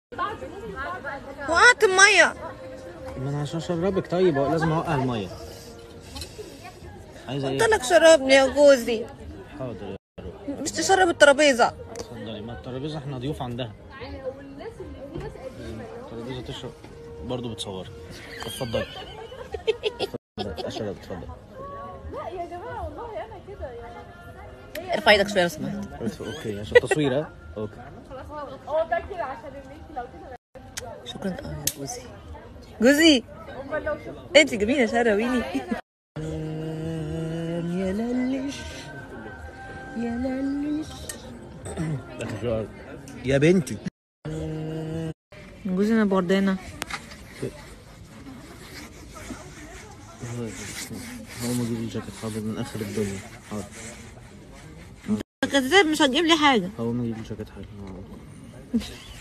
وقعت الميه ما انا عشان اشربك طيب هو لازم اوقع الميه عايزه قلت ايه لك شربني يا جوزي حاضر يا روح مش تشرب الترابيزه اتفضلي ما الترابيزه احنا ضيوف عندها الترابيزه تشرب برضه بتصور اتفضلي اتفضلي اشرب اتفضل ارفع ايدك شويه لو سمحت اوكي عشان التصوير ها اوكي شكرا اه يا جوزي جوزي انت جميله شراويني يا للش يا للش يا بنتي جوزي انا بردانه هو ما جيب الجاكيت حاضر من اخر الدنيا حاضر كذاب مش هتجيب لي حاجه هو ما جيب الجاكيت حاضر